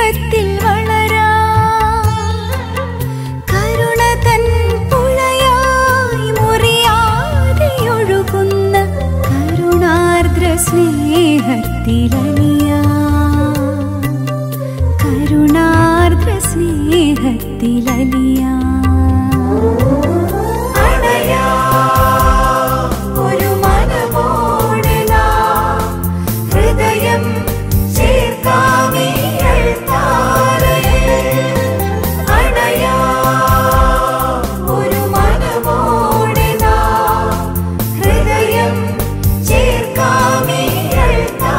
സ്നേഹത്തിൽ വളരാ കരുണ തൻ പുഴയായി മുറിയാതെ ഒഴുകുന്ന കരുണാർദ്ര സ്നേഹത്തിലലിയാ കരുണാർദ്ര സ്നേഹത്തിലലിയാ അണയാ ഒരു മനമോടെ നാം ഹൃദയം ചേർക്കാമീയൾ താരയിൽ അണയാ ഒരു മനമോടെ നാം ഹൃദയം ചേർക്കാമീയൾ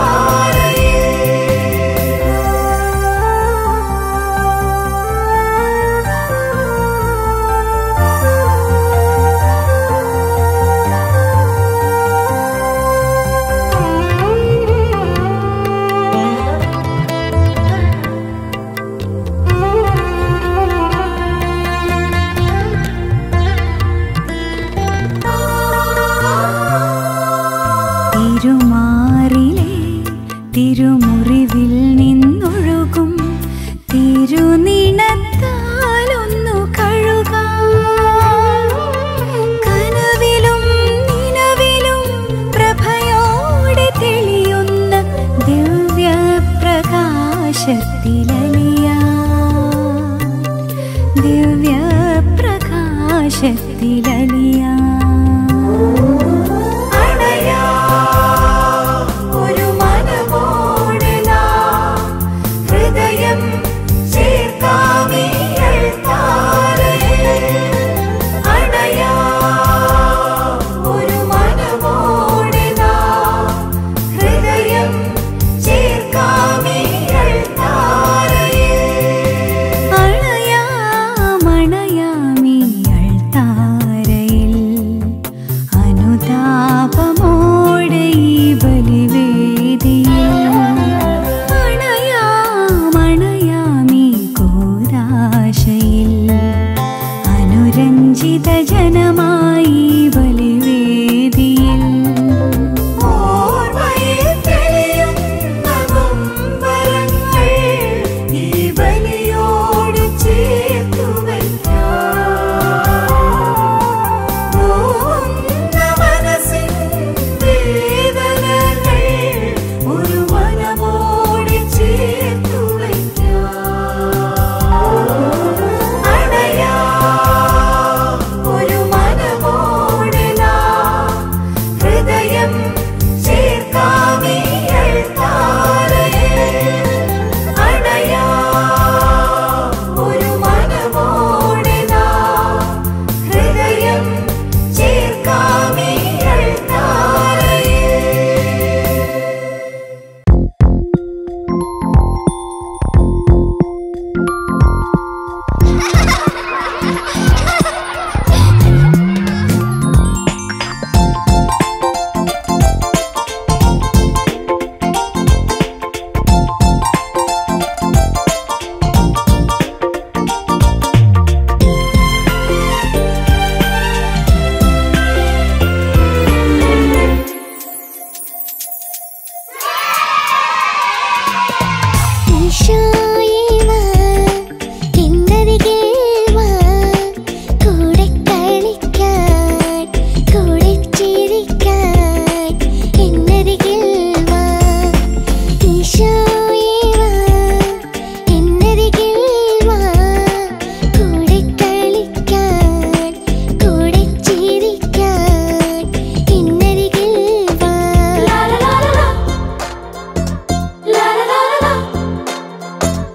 തിരുമാറിലെ തിരുമുറിവിൽ നിന്നൊഴുകും തിരുനിണത്താലൊന്നു കഴുകാം കനവിലും നിലവിലും പ്രഭയോടെ തെളിയുന്ന ദിവ്യപ്രകാശത്തിലലിയാ ദിവ്യപ്രകാശത്തിലലിയാ അണയാ ഒരു മനമോടെ നാം ഹൃദയം ചേർക്കാമീയൾ താരയിൽ അണയാ ഒരു മനമോടെ നാം ഹൃദയം ചേർക്കാമീയൾ താരയിൽ അണയാമണയാമീയൾ താരയിൽ അനുതാപമോടെ ഈ ബലിവേദിയിൽ അണയാമണയാമീ കോരാശയിൽ അനുരഞ്ജിത ജനമായി ഈ ബലിവേദിയിൽ ഓർമ്മയിൽ തെളിയുന്ന നൊമ്പരങ്ങൾ ഈ ബലിയോട് ചേർത്തു വയ്ക്കാം മനസ്സിൻ വേദനകൾ ഒരു മനമോടെ ചേർത്തു അണയാ ഒരു മനമോടെ നാം ഹൃദയം ചേർക്കാമീയൾ താരയിൽ അണയാ ഒരു മനമോടെ നാം ഹൃദയം ചേർക്കാമീയൾ താരയിൽ ഈശോയേ വാ എന്നരികിൽ വാ കൂടെ കളിക്കാൻ കൂടെ ചിരിക്കാൻ എന്നരികിൽ വാ ഈശോയേ വാ എന്നരികിൽ വാ കൂടെ കളിക്കാൻ കൂടെ ചിരിക്കാൻ എന്നരികിൽ വാ ലാ ലാ ലാ ലാ ലാ ലാ ലാ ലാ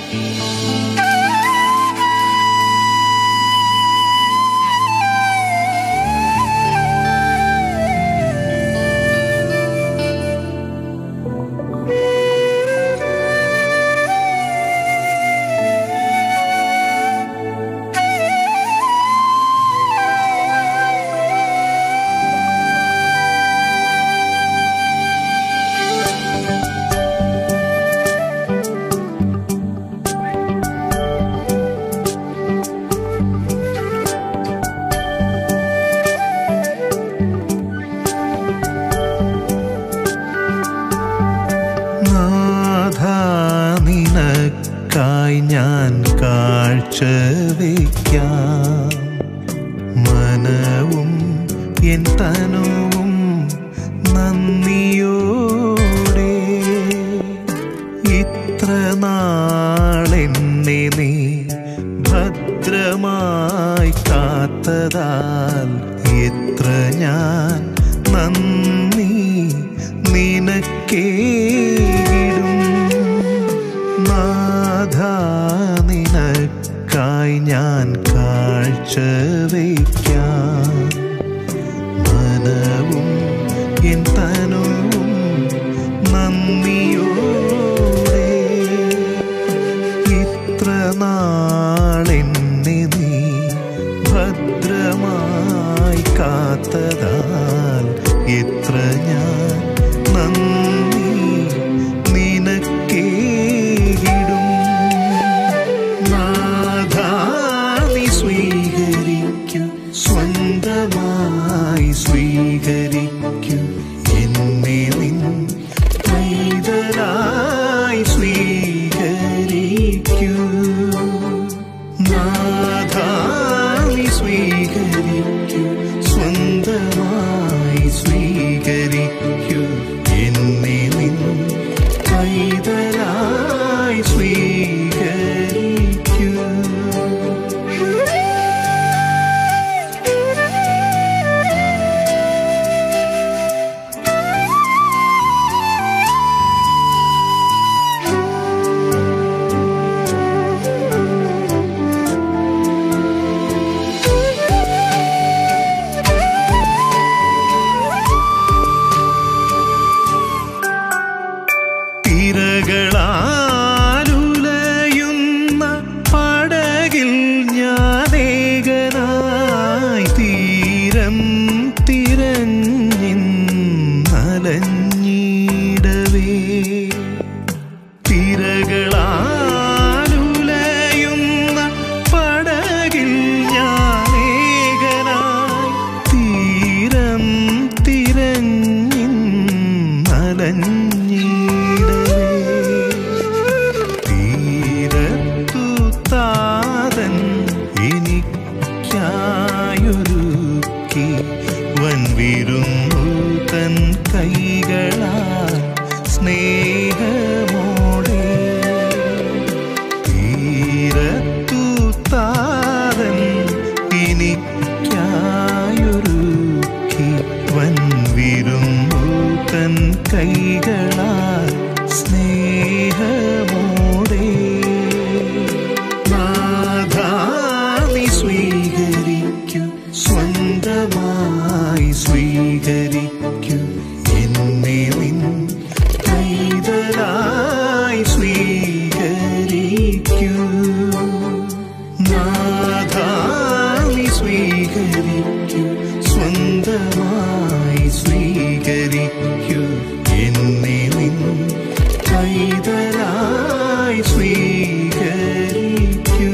നാഥ നിനക്കായി ഞാൻ കാഴ്ച വയ്ക്കാം മനവും എൻ തനുവും നന്ദിയോടെ ഇത്ര നാളെന്നെ നീ ഭദ്രമായി കാത്തതാൽ എത്ര ഞാൻ നന്ദി നിനക്കേകിടും നാഥ നിനക്കായി ഞാൻ കാഴ്ച വയ്ക്കാം മനവും എൻ തനുവും നന്ദിയോടെ ഇത്ര നാളെന്നെ നീ ഭദ്രമായി കാത്തതാൽ എത്ര ഞാൻ നന്ദി നിനക്കേകിടും നാഥാ നീ സ്വീകരിക്കൂ സ്വന്തമായി സ്വീകരിക്കൂ എന്നെ നിൻ പൈതലായി സ്വീകരിക്കൂ നാഥാ നീ സ്വീകരിക്കൂ സ്വന്തമായി സ്വീകരിക്കൂ എന്നെ നിൻ പൈതലായി സ്വീകരിക്കൂ തിരകളാലുലയുന്ന പടകിൽ ഞാനേകനായി തീരം തിരഞ്ഞിന്നലഞ്ഞിടവേ തിരകളാലുലയുന്ന പടകിൽ ഞാനേകനായി തീരം തിരഞ്ഞിന്നലഞ്ഞിടവേ തീരത്തു താതൻ എനിക്കായൊരുക്കി വൻവിരുന്നു തൻ കൈകളാൽ സ്നേഹമോടെ തീരത്തു താതൻ എനിക്കായൊരുക്കി വൻവിരുന്നു തൻ കൈകളാൽ സ്നേഹമോടെ നാഥാ നീ സ്വീകരിക്കൂ സ്വന്തമായി സ്വീകരിക്കൂ എന്നെ നിൻ പൈതലായി സ്വീകരിക്കൂ നാഥാ നീ സ്വീകരിക്കൂ സ്വന്തമായി സ്വീകരിക്കൂ എന്നെ നിൻ പൈതലായി സ്വീകരിക്കൂ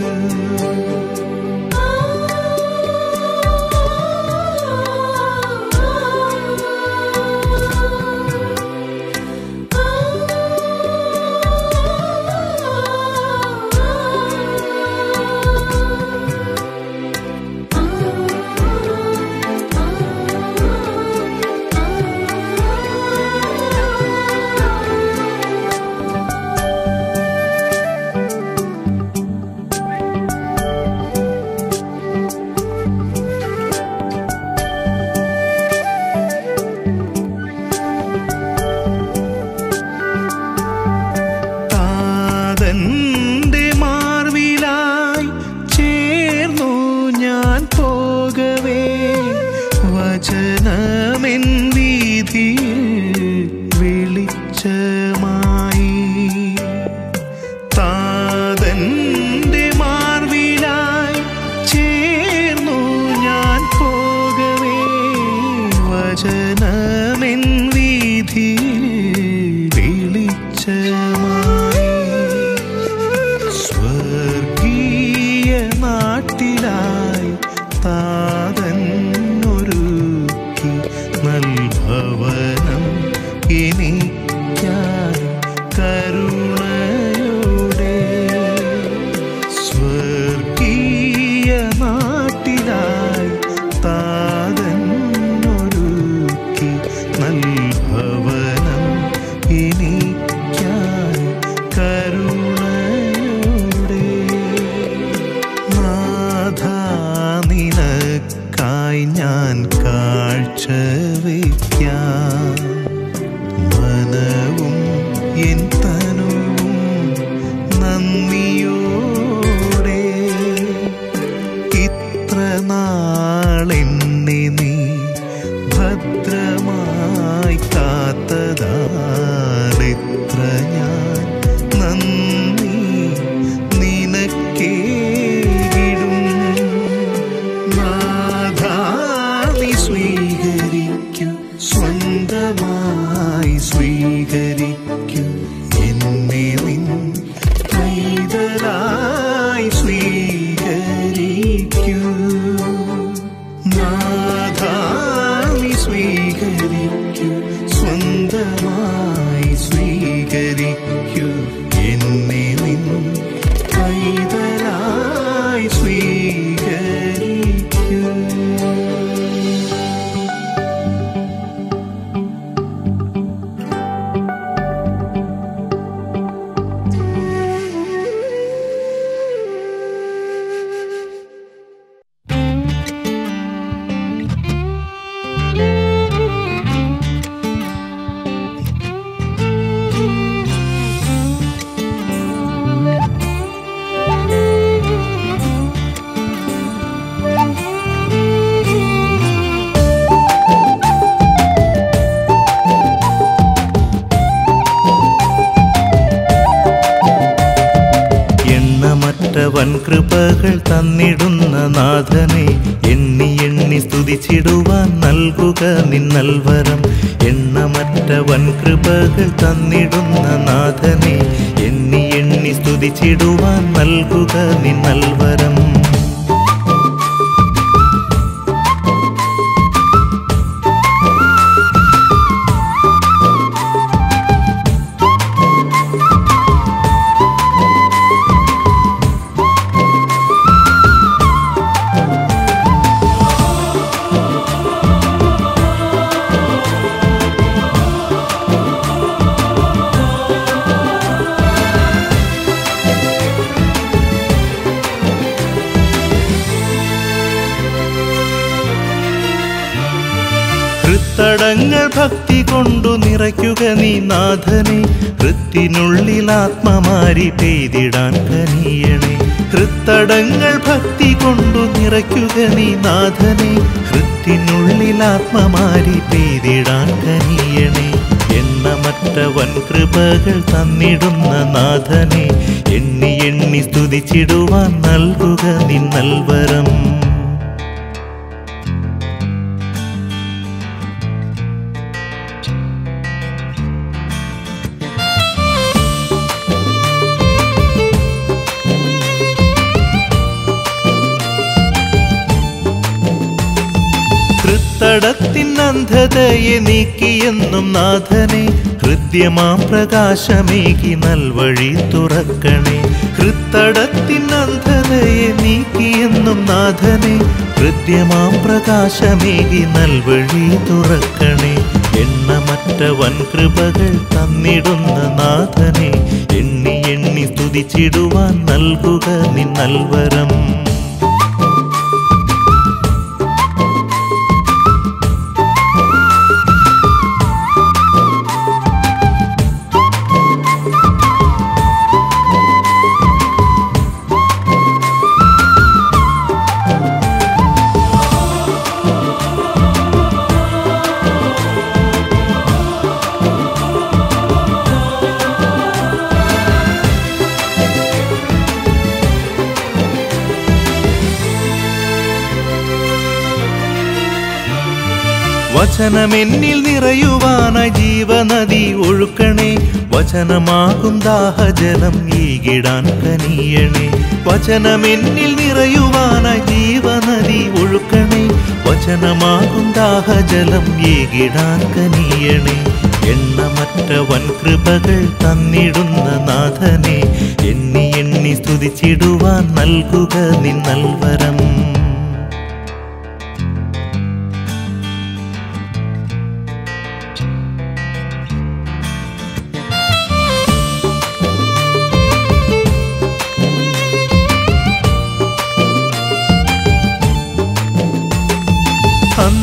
ആ സ്തുതിക്കാം മനവും എൻ തനുവും നന്ദിയോടെ ഇത്ര നാളെന്നെ നീ ഭദ്രമായി കാത്തതാണെത്ര ഞാൻ നന്ദി നിനക്കേകിടും നാഥാനി സ്വീകരിക്കൂ സ്വന്തമായി സ്വീകരിക്കൂ എന്നെ നിൻ പൈതലായി സ്വീകരിക്കൂ നാഥാനി സ്വീകരിക്കൂ സ്വന്തമായി സ്വീകരിക്കൂ എന്നെ നിൻ പൈതലായി സ്വീകരിക്കൂ എണ്ണമറ്റ വൻകൃപകൾ തന്നിടുന്ന നാഥനെ എണ്ണി എണ്ണി സ്തുതിച്ചിടുവാൻ നൽകുക നിന്നൽവരം എണ്ണമറ്റ വൻകൃപകൾ തന്നിടുന്ന നാഥനെ എണ്ണി എണ്ണി സ്തുതിച്ചിടുവാൻ നൽകുക നിന്നൽവരം ഹൃത്തടങ്ങൾ ഭക്തി കൊണ്ടു നിറയ്ക്കുക നീ നാഥനെ ഹൃത്തിനുള്ളിൽ ആത്മമാരി പെയ്തിടാൻ കനിയണേ ഹൃത്തടങ്ങൾ ഭക്തി കൊണ്ടു നിറയ്ക്കുക നീ നാഥനെ ഹൃത്തിനുള്ളിൽ ആത്മമാരി പെയ്തിടാൻ കനിയണേ എണ്ണമറ്റ വൻകൃപകൾ തന്നിടുന്ന നാഥനെ എണ്ണി എണ്ണി സ്തുതിച്ചിടുവാൻ നൽകുക നിന്നൽവരം ഹൃത്തടത്തിൻ അന്ധതയെ നീക്കിയെന്നും നാഥനെ ഹൃദ്യമാം പ്രകാശമേകി നൽവഴി തുറക്കണേ ഹൃത്തടത്തിൻ അന്ധതയെ നീക്കിയെന്നും നാഥനെ ഹൃദ്യമാം പ്രകാശമേകി നൽവഴി തുറക്കണേ എണ്ണമറ്റ വൻകൃപകൾ തന്നിടുന്ന നാഥനെ എണ്ണി എണ്ണി സ്തുതിച്ചിടുവാൻ നൽകുക നിന്നൽവരം വചനമെന്നിൽ നിറയുവാന ജീവനദി ഒഴുക്കണേ വചനമാകും ദാഹജലം ഈകിടാൻ കനിയണേ വചനമെന്നിൽ നിറയുവാന ജീവനദി ഒഴുക്കണേ വചനമാകും ദാഹജലം ഈകിടാൻ കനിയണേ എണ്ണമറ്റ വൻകൃപകൾ തന്നിടുന്ന നാഥനെ എണ്ണി എണ്ണി സ്തുതിച്ചിടുവാൻ നൽകുക നിന്നൽവരം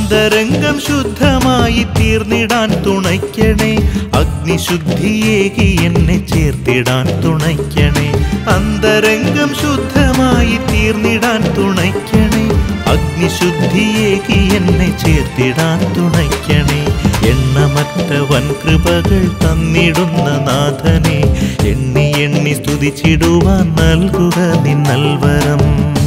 അന്തരംഗം ശുദ്ധമായി തീർന്നിടാൻ തുണയ്ക്കണേ അഗ്നിശുദ്ധിയേകി എന്നെ ചേർത്തിടാൻ തുണയ്ക്കണേ അന്തരംഗം ശുദ്ധമായി തീർന്നിടാൻ തുണയ്ക്കണേ അഗ്നിശുദ്ധിയേകി എന്നെ ചേർത്തിടാൻ തുണയ്ക്കണേ എണ്ണമറ്റ വൻകൃപകൾ തന്നിടുന്ന നാഥനെ എണ്ണി എണ്ണി സ്തുതിച്ചിടുവാൻ നൽകുക നിന്നൽവരം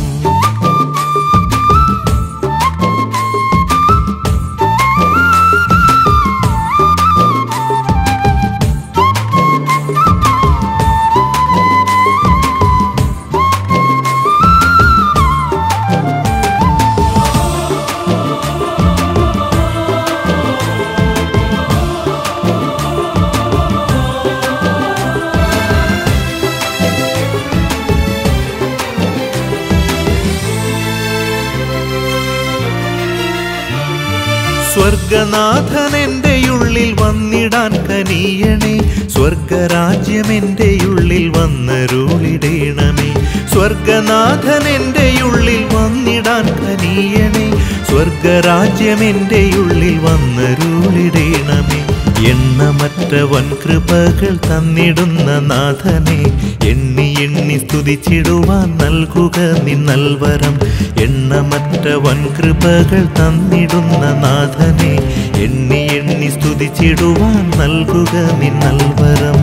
സ്വർഗനാഥൻ എൻ്റെ ഉള്ളിൽ വന്നിടാൻ കനിയണേ സ്വർഗരാജ്യം എൻ്റെ ഉള്ളിൽ വന്നരുളിടേണമേ സ്വർഗനാഥൻ എൻ്റെ ഉള്ളിൽ വന്നിടാൻ കനിയണേ സ്വർഗരാജ്യം എൻ്റെ ഉള്ളിൽ വന്നരുളിടേണമേ എണ്ണമറ്റ വൻകൃപകൾ തന്നിടുന്ന നാഥനെ എണ്ണി എണ്ണി സ്തുതിച്ചിടുവാൻ നൽകുക നിന്നൽവരം എണ്ണമറ്റ വൻകൃപകൾ തന്നിടുന്ന നാഥനെ എണ്ണി എണ്ണി സ്തുതിച്ചിടുവാൻ നൽകുക നിന്നൽവരം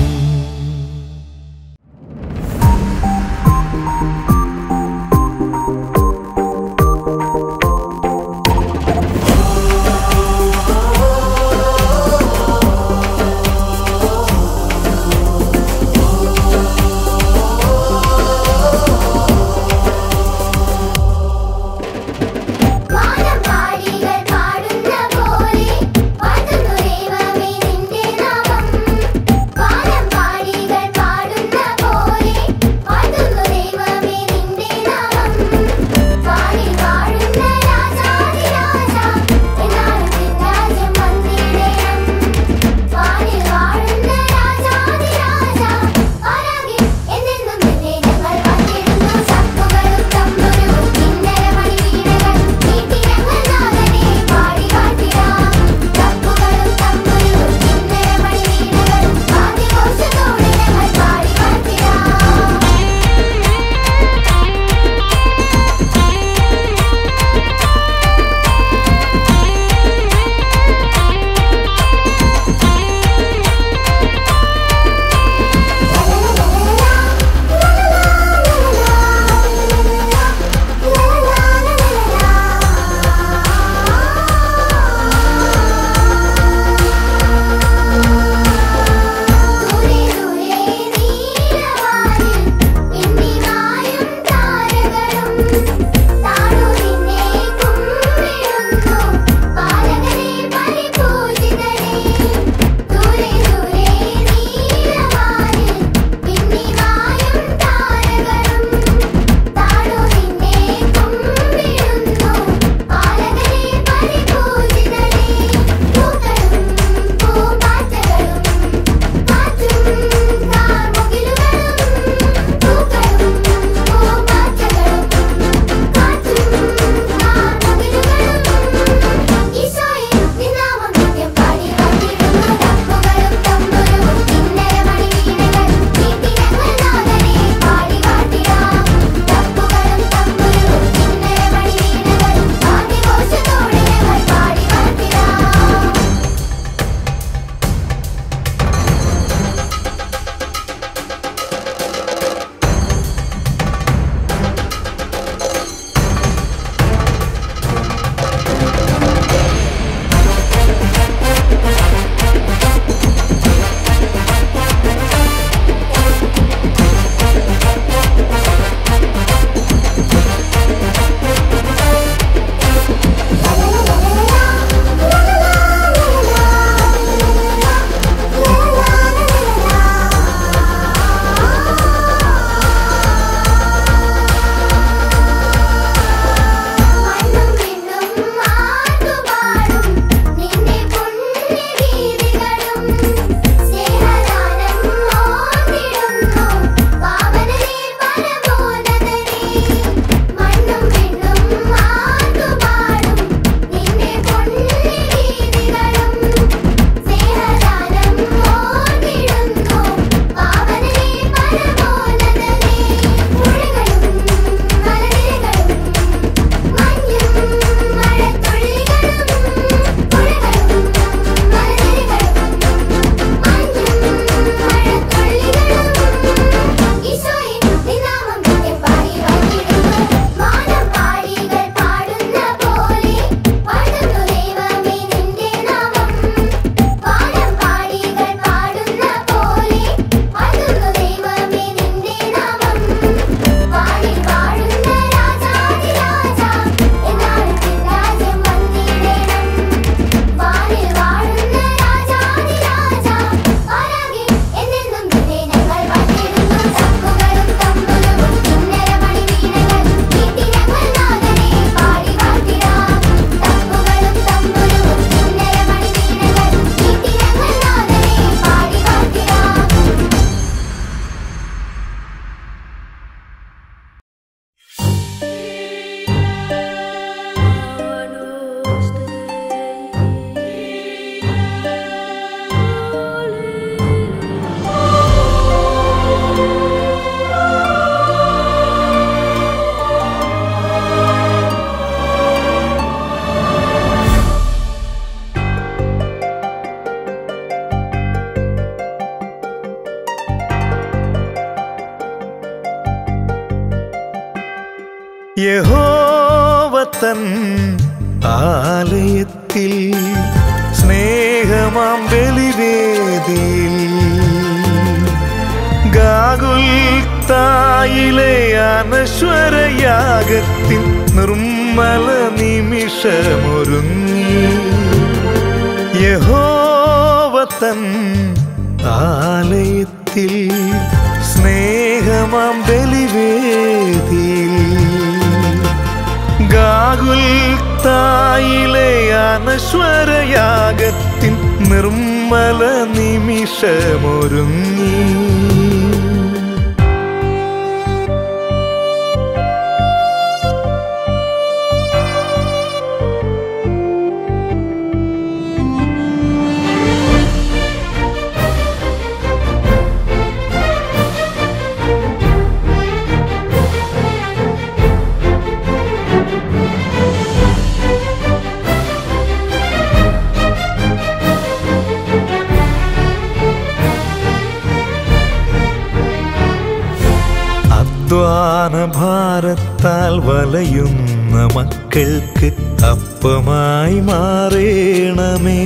വാനമ്പാടികൾ പാടുന്ന പോലെ പാടുന്നു ദൈവമേ നിന്റെ നാമം യഹോവത്തൻ ആലയത്തിൽ സ്നേഹമാം ബലിവേദിയിൽ ഗാഗുൽത്തായിലെ അനശ്വരയാഗത്തിൻ നിർമ്മല നിമിഷമൊരുങ്ങി യഹോവത്തൻ ആലയത്തിൽ സ്നേഹമാം ബലിവേദിയിൽ ഗാഗുൽത്തായിലെ അനശ്വരയാഗത്തിൻ നിർമ്മല നിമിഷമൊരുങ്ങി അധ്വാന ഭാരത്താൽ വലയുന്ന മക്കൾക്ക് അപ്പമായി മാറേണമേ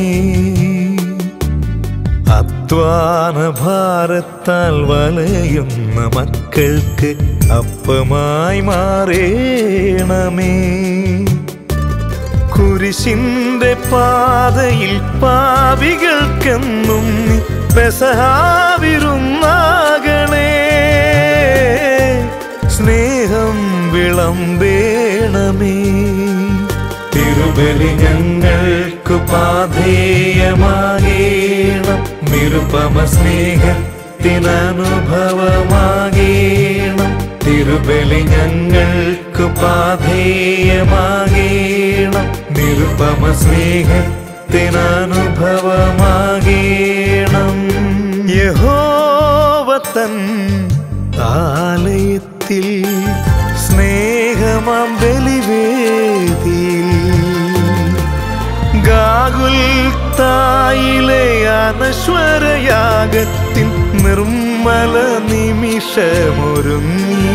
അധ്വാന ഭാരത്താൽ വലയുന്ന മക്കൾക്ക് അപ്പമായി മാറേണമേ കുരിശിന്റെ പാതയിൽ പാപികൾക്കെന്നും നീ പെസഹാവിരുന്നാകണേ സ്നേഹം വിളമ്പേണമേ തിരുബലി ഞങ്ങൾക്ക് പാധേയമാകേണം നിരുപമ സ്നേഹത്തിനനുഭവമാകേണം തിരുബലി ഞങ്ങൾക്ക് പാധേയമാകേണം നിരുപമ സ്നേഹത്തിനനുഭവമാകേണം യഹോവത്തൻ ആലയത്തിൽ സ്നേഹമാം ബലിവേദിയിൽ ഗാഗുൽത്തായിലെ അനശ്വരയാഗത്തിൻ നിർമ്മല നിമിഷമൊരുങ്ങി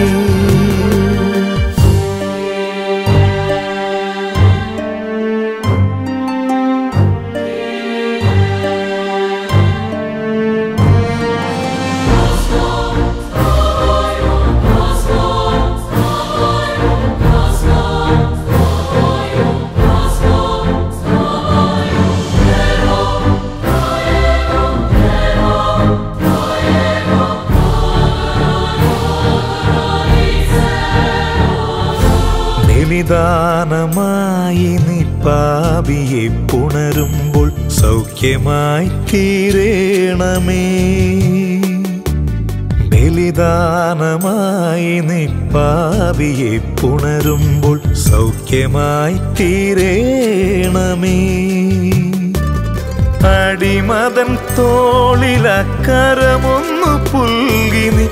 ബലിദാനമായി നീ പാപിയെ പുണരുമ്പോൾ സൗഖ്യമായി തീരേണമേ ബലിദാനമായി നീ പാപിയെ പുണരുമ്പോൾ സൗഖ്യമായി തീരേണമേ അടിമതൻ തോളിലക്കരമൊന്നു പുൽകി നീ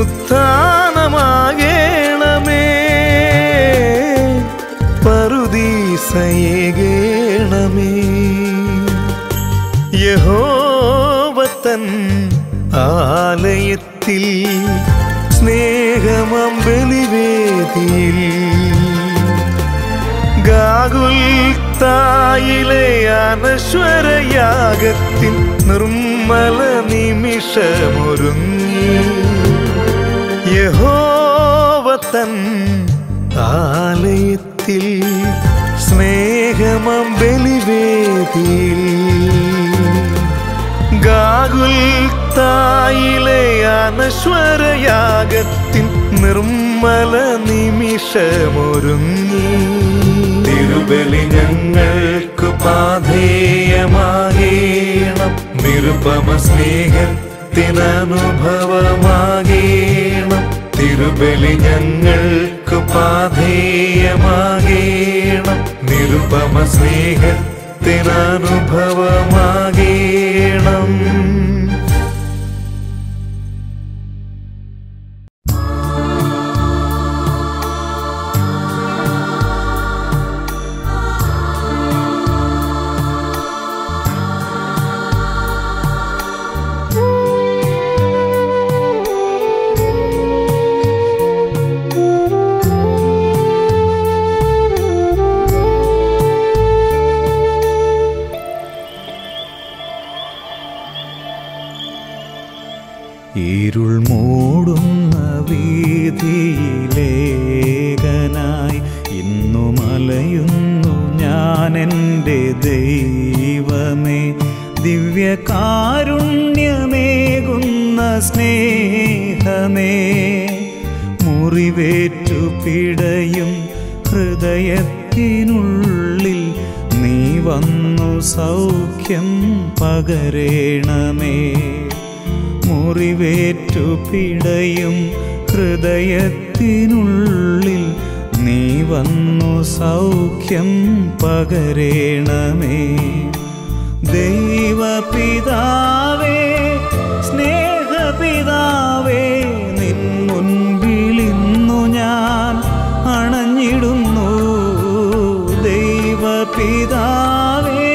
ഉത്ഥാനമാകേണമേ പറുദീസയേകേണമേ യഹോവത്തൻ ആലയത്തിൽ സ്നേഹമം ബലിവേദിയിൽ ഗാഗുൽത്തായിലെ അനശ്വരയാഗത്തിൻ നിർമ്മല നിമിഷമൊരുങ്ങി യഹോവത്തൻ ആലയത്തിൽ സ്നേഹമം ബലിവേദിയിൽ ഗാഗുൽത്തായിലെ അനശ്വരയാഗത്തിൻ നിർമ്മല നിമിഷമൊരുങ്ങി തിരുബലി ഞങ്ങൾക്ക് പാധേയമാകേണം നിരുപമ സ്നേഹത്തിനനുഭവമാകേണം തിരുബലി ഞങ്ങൾക്ക് പാധേയമാകേണം നിരുപമ സ്നേഹത്തിനനുഭവമാകേണം Thank you. ഞാനെൻ്റെ ദൈവമേ ദിവ്യകാരുണ്യമേകുന്ന സ്നേഹമേ മുറിവേറ്റു പിടയും ഹൃദയത്തിനുള്ളിൽ നീ വന്നു സൗഖ്യം പകരേണമേ മുറിവേറ്റു പിടയും ഹൃദയത്തിനുള്ളിൽ നീ വന്നു സൗഖ്യം പകരേണമേ ദൈവപിതാവേ സ്നേഹപിതാവേ നിൻ മുൻപിലിന്നു ഞാൻ അണഞ്ഞിടുന്നു ദൈവപിതാവേ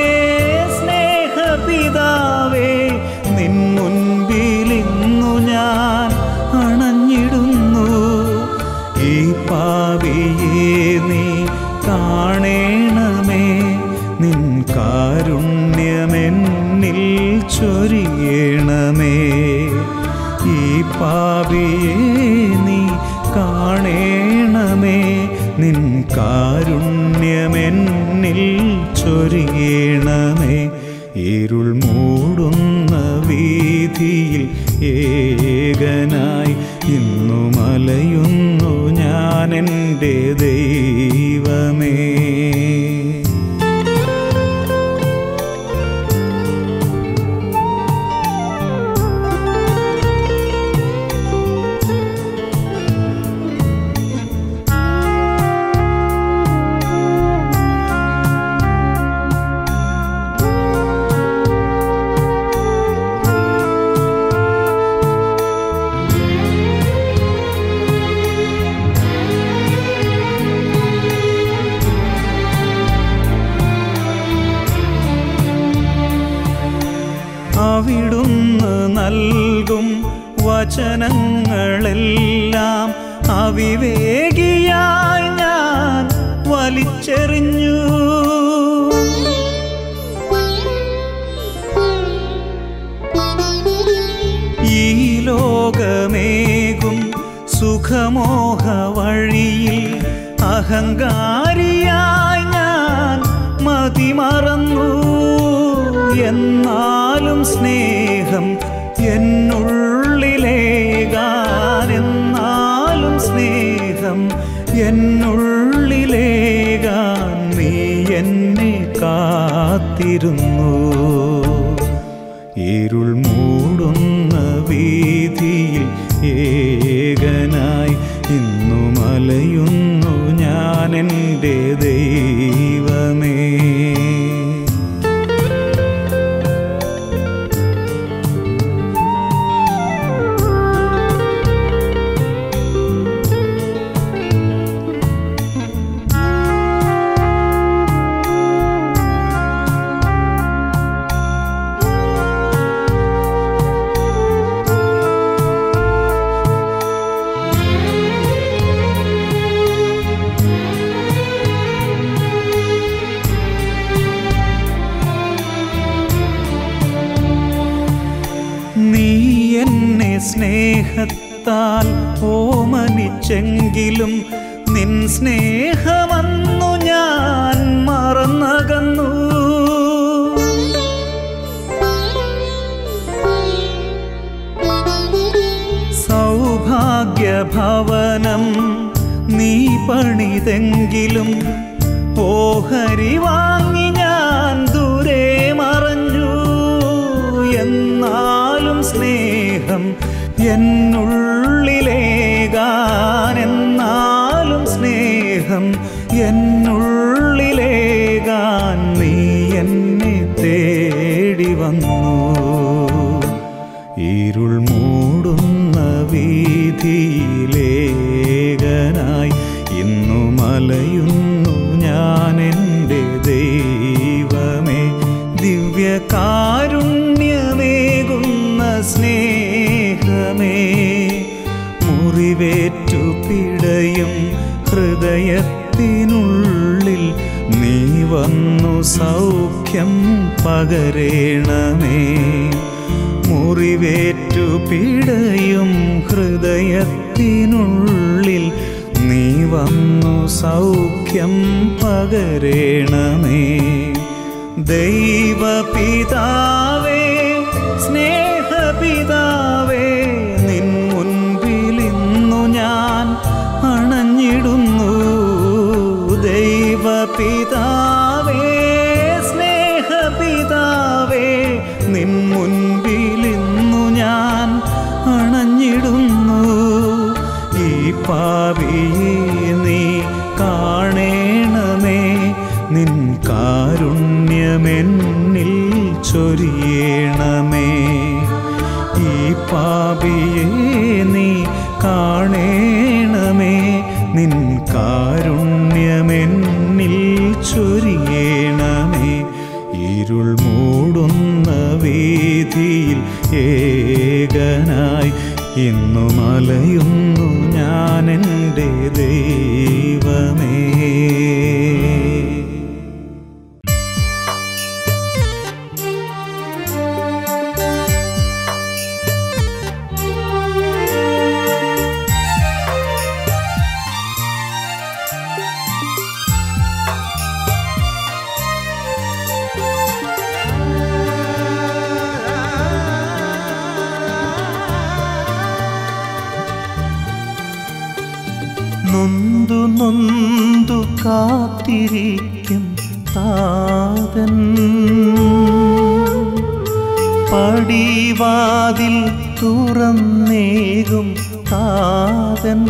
സ്നേഹപിതാവേ നിൻ മുൻപിലിന്നു ഞാൻ അണഞ്ഞിടുന്നു ഈ പാപിയെ നീ കാണേണമേ നിൻ കാരുണ്യമെന്നിൽ ചൊരിയണമേ ഈ പാപിയെ നീ കാണേണമേ നിൻ കാരുണ്യമെന്നിൽ ചൊരിയണമേ ഇരുൾ മൂടുന്ന വീതിയിൽ ഏകനായി ഇന്നു മലയുന്നു ഞാൻ എൻ്റെ ദൈവമേ അവിടുന്ന് നൽകും വചനങ്ങളെല്ലാം അവിവേകിയായി ഞാൻ വലിച്ചെറിഞ്ഞു ഈ ലോകമേകും സുഖമോഹ വഴിയിൽ അഹങ്കാരിയായി ഞാൻ മതിമറന്നു എന്നാലും സ്നേഹം എന്നുള്ളിലേകാൻ എന്നാലും സ്നേഹം എന്നുള്ളിലേകാൻ നീ എന്നെ കാത്തിരുന്നു ഇരുൾ മൂടുന്ന വീതിയിൽ ഏകനായി ഇന്നു മലയുന്നു ഞാൻ എൻ്റെ ദൈവമേ നീ എന്നെ സ്നേഹത്താൽ ഓമനിച്ചെങ്കിലും നിൻ സ്നേഹമന്നു ഞാൻ മറന്നകന്നു സൗഭാഗ്യഭവനം നീ പണിതെങ്കിലും ഓഹരി വാങ്ങി ഞാൻ ദൂരെ മറഞ്ഞു എന്നാലും സ്നേഹം എന്നുള്ളിലേകാൻ എന്നാലും സ്നേഹം എന്നുള്ളിലേകാൻ നീ എന്നെ തേടി വന്നു ഇരുൾ മൂടുന്ന വീതിയിലേകനായി ഇന്നു മലയുന്നു ഞാൻ എൻ്റെ ദൈവമേ ദിവ്യകാരുണ്യമേകുന്ന സ്നേഹമേ മുറിവേറ്റു പിടയും ഹൃദയത്തിനുള്ളിൽ നീ വന്നു സൗഖ്യം പകരേണമേ മുറിവേറ്റു പിടയും ഹൃദയത്തിനുള്ളിൽ നീ വന്നു വന്നു സൗഖ്യം പകരേണമേ ദൈവപിതാവേ സ്നേഹപിതാവേ നിൻ മുൻപിൽ ഇന്നു ഞാൻ അണഞ്ഞിടുന്നു ദൈവപിതാവേ സ്നേഹപിതാവേ നിൻ മുൻപിൽ ഇന്നു ഞാൻ അണഞ്ഞിടുന്നു ഈ പാപിയെ നീ കാണേണമേ നിൻ കാരുണ്യമെന്നിൽ ചൊരിയണമേ ഈ പാപിയെ നീ കാണേണമേ നിൻ കാരുണ്യമെന്നിൽ ചൊരിയണമേ ഇരുൾ മൂടുന്ന വീതിയിൽ ഏകനായി ഇന്നു മലയുന്നു ഞാൻ എൻ്റെ ദൈവമേ നൊന്തു നൊന്തു കാത്തിരിക്കും താതൻ പടിവാതിൽ തുറന്നേകും താതൻ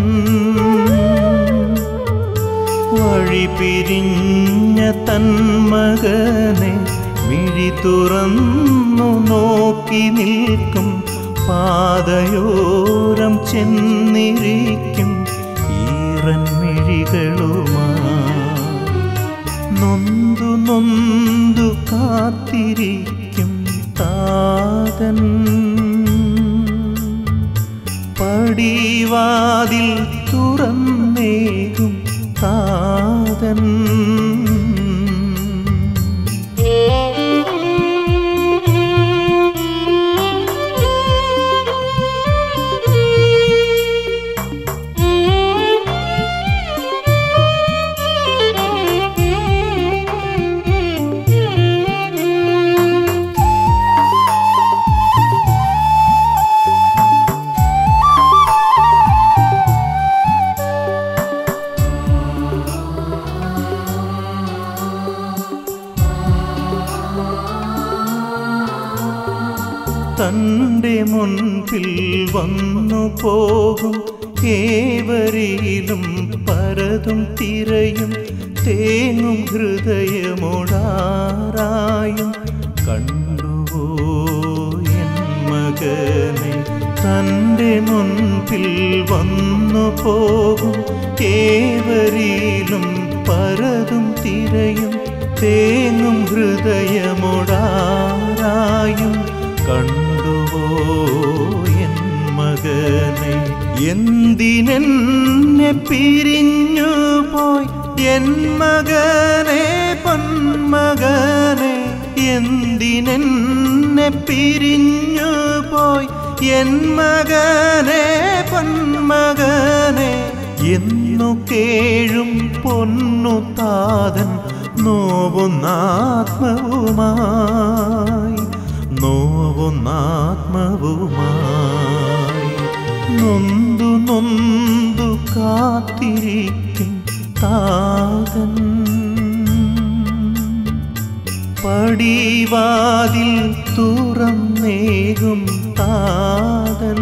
വഴി പിരിഞ്ഞ തൻ മകനെ മിഴി തുറന്നു നോക്കി നിൽക്കും പാതയോരം ചെന്നിരിക്കും ഈറൻ മിഴികളുമാ നൊന്തു നൊന്തു കാത്തിരിക്കും താതൻ പടിവാതിൽ തുറന്നേകും താതൻ തൻ്റെ മുൻപിൽ വന്നു പോകും ഏവരിലും പരതും തിരയും തേങ്ങും ഹൃദയമോടാറായും കണ്ടുവോ എൻ മകനെ തൻ്റെ മുൻപിൽ വന്നു പോകും ഏവരിലും പരതും തിരയും തേങ്ങും ഹൃദയമോടാറായും കണ്ടുവോ എൻ മകനെ എന്തിനെന്നെ പിരിഞ്ഞു പോയി എൻ മകനെ പൊന്മകനെ എന്തിനെന്നെ പിരിഞ്ഞു പോയി എൻ മകനെ പൊന്മകനെ എന്നു കേഴും പൊന്നു താതൻ നോവുന്നാത്മവുമായി നോവുന്നാത്മവുമായി നൊന്തു നൊന്തു കാത്തിരിക്കും താതൻ പടിവാതിൽ തുറന്നേകും താതൻ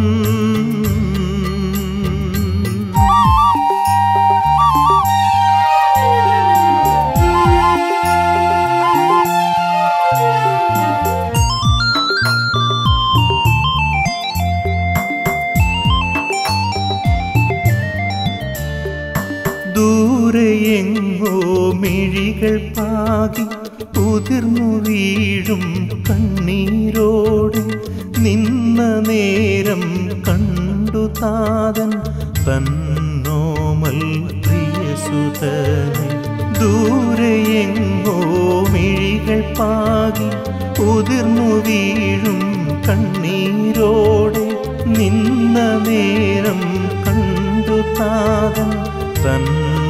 ദൂരെ എങ്ങോ മിഴികൾ പാകി ഉതിർന്നു വീഴും കണ്ണീരോടെ നിന്ന നേരം കണ്ടു താതൻ തന്നോമൽ പ്രിയസുതനെ ദൂരെ എങ്ങോ മിഴികൾ പാകി ഉതിർന്നു വീഴും കണ്ണീരോടെ നിന്ന നേരം കണ്ടു താതൻ തൻ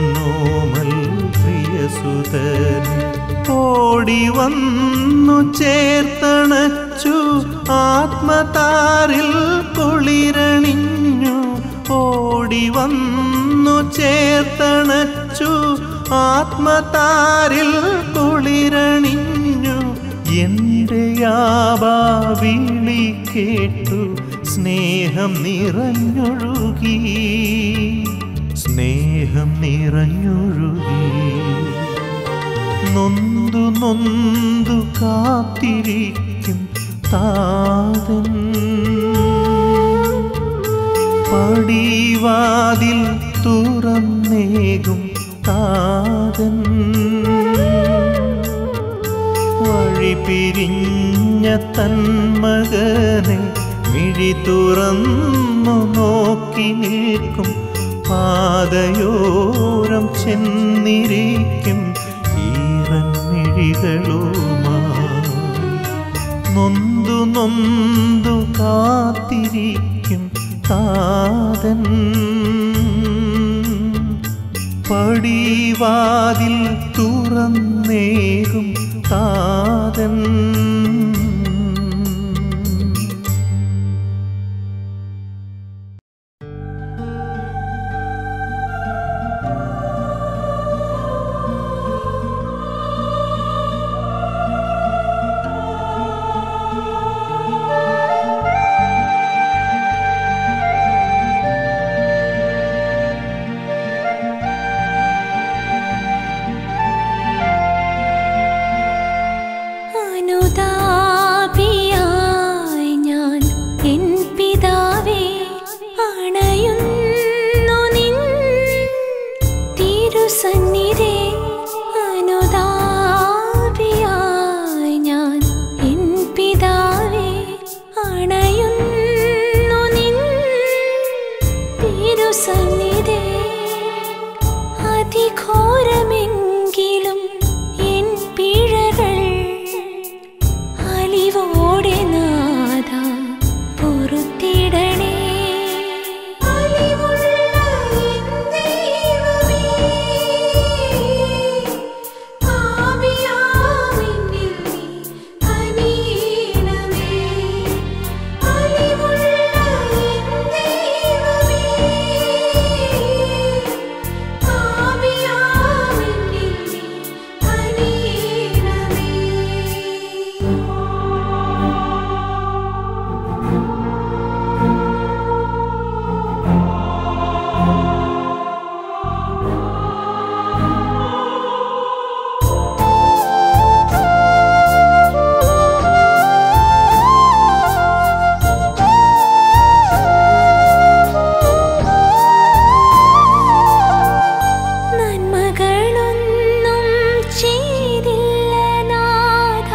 പ്രിയസുതനെ ഓടി വന്നു ചേർത്തണച്ചു ആത്മതാരിൽ കുളിരണിഞ്ഞു ഓടി വന്നു ചേർത്തണച്ചു ആത്മതാരിൽ കുളിരണിഞ്ഞു എൻ്റെ യാബാവിളി കേട്ടു സ്നേഹം നിറഞ്ഞൊഴുകി സ്നേഹം നിറഞ്ഞൊഴുകി നൊന്തു നൊന്തു കാത്തിരിക്കും താതൻ പടിവാതിൽ തുറന്നേകും താതൻ വഴി പിരിഞ്ഞ തന്മകനെ മിഴി തുറന്നു നോക്കി നിൽക്കും പാതയോരം ചെന്നിരിക്കും ഈറൻ മിഴികളുമായി നൊന്തു നൊന്തു കാത്തിരിക്കും താതൻ പടിവാതിൽ തുറന്നേകും താതൻ അനുതാപിയായി ഞാൻ എൻ പിതാവേ അണയുന്നു നിൻ തിരുസന്നിധി അനുതാപിയായി ഞാൻ എൻ പിതാവേ അണയുന്നു നിൻ തിരുസന്നിധി അതിഘോരമെങ്കിലും എൻ പിഴകൾ അലിവോടെ നാഥ പൊറുത്തിടണേ നന്മകളൊന്നും ചെയ്തില്ല നാഥ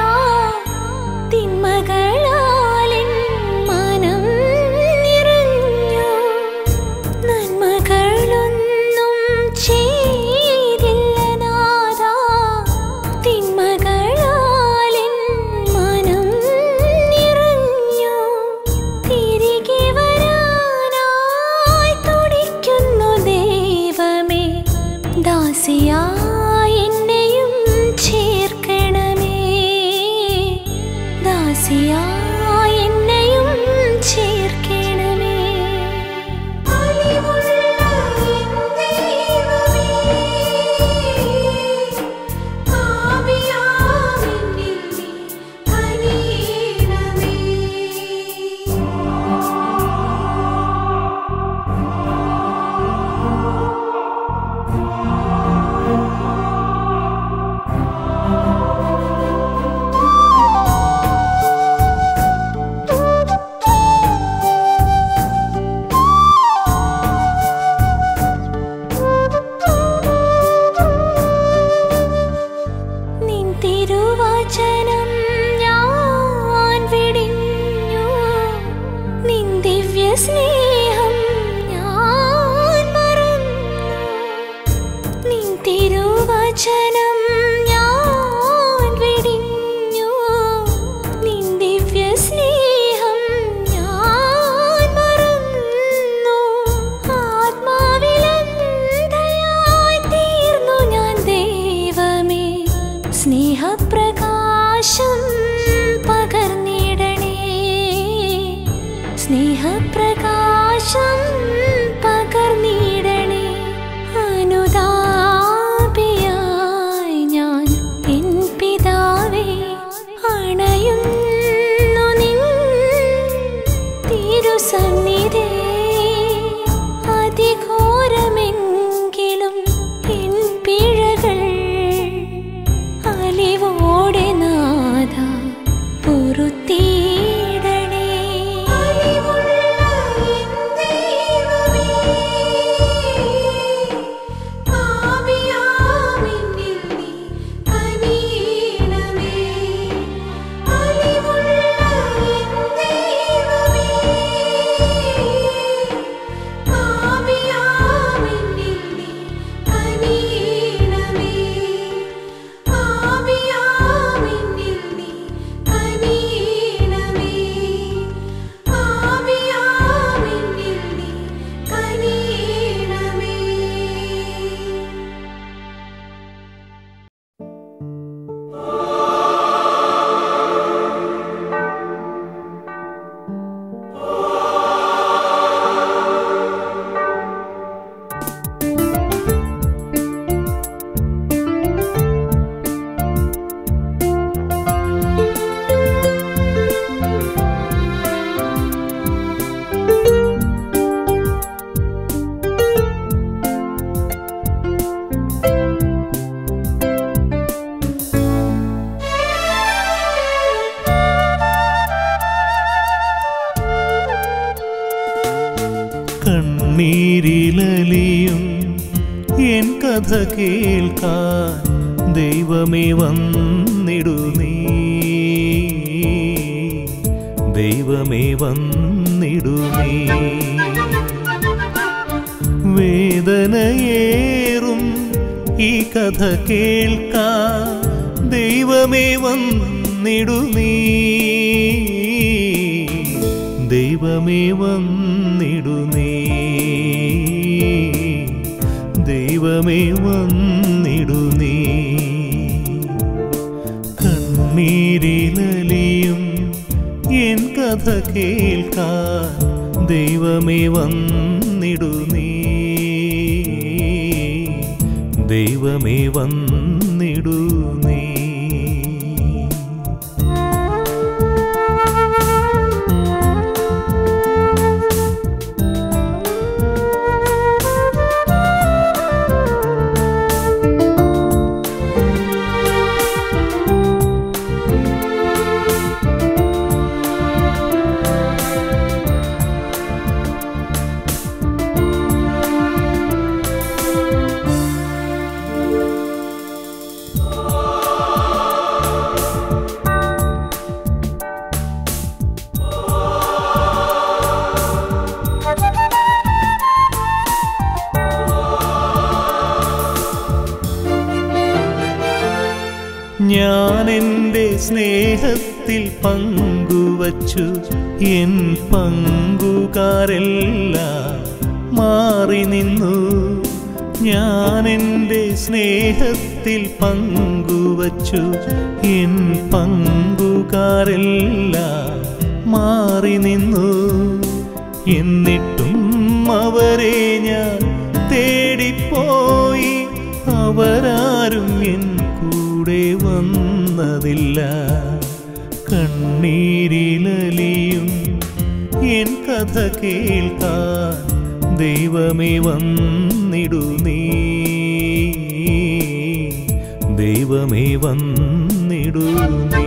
തിന്മകളാലെൻ മനം നിറഞ്ഞു നന്മകളൊന്നും ചെയ്തില്ല നാഥ തിന്മകളാലെൻ മനം നിറഞ്ഞു തിരികെ വരാനായി തുടിക്കുന്നു ദൈവമേ ദാസിയായി എന്നെയും ചേർക്കണമേ ദാസിയായി എന്നെയും ചേർക്കണമേ നിൻ തിരുവചനം ഞാൻ വെടിഞ്ഞു നിൻ ദിവ്യ സ്നേഹം ഞാൻ മറന്നു നിൻ തിരുവചനം ഞാൻ വെടിഞ്ഞു നിൻ ദിവ്യ സ്നേഹം ഞാൻ മറന്നു ആത്മാവിലന്ധയായി തീർന്നു ഞാൻ ദൈവമേ പ്രകാശം പകർന്നിടണേ സ്നേഹപ്രകാശം പകർന്നിടണേ അനുതാപിയായി ഞാൻ എൻ പിതാവേ അണയുന്നു നിൻ തിരുസന്നിധി അതിഘോരമെങ്കിലും എൻ പിഴകൾ അലിവോടെ നാഥ പൊറുത്തീടണേ കണ്ണീരിലലിയും എൻ കഥ കേൾക്കാൻ ദൈവമേ വന്നിടു നീ ദൈവമേ വന്നിടു നീ വേദനയേറും ഈ കഥ കേൾക്കാൻ ദൈവമേ വന്നിടു നീ ദൈവമേ വന്നിടു നീ ദൈവമേ വന്നിടു നീ കണ്ണീരിലലിയും എൻ കഥ കേൾക്കാൻ ദൈവമേ വന്നിടു നീ ദൈവമേ വന്നിടു നീ ഞാൻ എൻ്റെ സ്നേഹത്തിൽ പങ്കുവച്ചു എൻ പങ്കുകാരെല്ലാം മാറി നിന്നു ഞാൻ എൻ്റെ സ്നേഹത്തിൽ പങ്കുവച്ചു എൻ പങ്കുകാരെല്ലാം മാറി നിന്നു എന്നിട്ടും അവരെ ഞാൻ തേടിപ്പോയി അവരാരും എൻ കൂടെ വന്നതില്ല കണ്ണീരിലലിയും എൻ കഥ കേൾക്കാൻ ദൈവമേ വന്നിടു നീ ദൈവമേ വന്നിടു നീ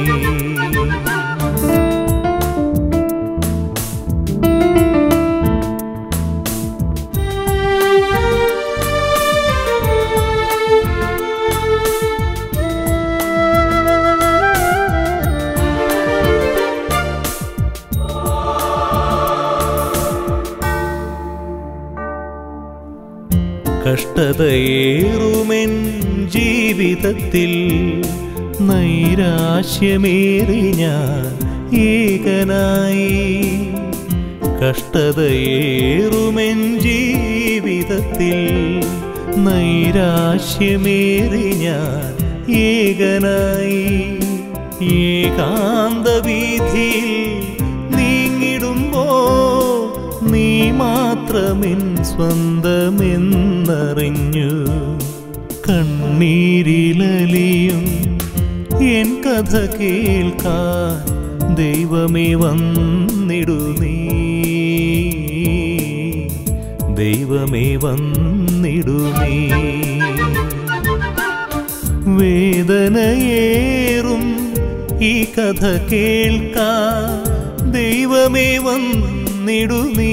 കഷ്ടതയേറുമെൻ ജീവിതത്തിൽ നൈരാശ്യമേറി ഞാൻ ഏകനായി കഷ്ടതയേറുമെൻ ജീവിതത്തിൽ നൈരാശ്യമേറി ഞാൻ ഏകനായി ഏകാന്ത വീതിയിൽ നീങ്ങിടുമ്പോ നീ മാത്രമെൻ സ്വന്തമെന്നറിഞ്ഞു കണ്ണീരിലലിയും എൻ കഥ കേൾക്കാൻ ദൈവമേ വന്നിടു നീ ദൈവമേ വന്നിടു നീ വേദനയേറും ഈ കഥ കേൾക്കാ ദൈവമേ വന്നിടു നീ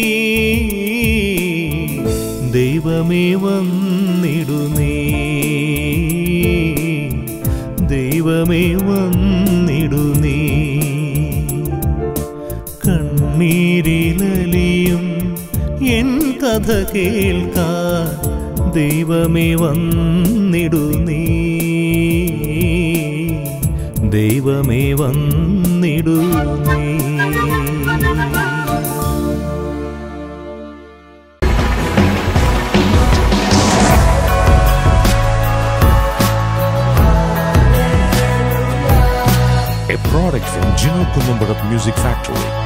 ദൈവമേ വന്നിടു നീ ദൈവമേ വന്നിടു നീ കണ്ണീരിലലിയും എൻ കഥ കേൾക്കാൻ ദൈവമേ വന്നിടു നീ ദൈവമേ വന്നിടു നീ a product from Gino Columbarat Music Factory.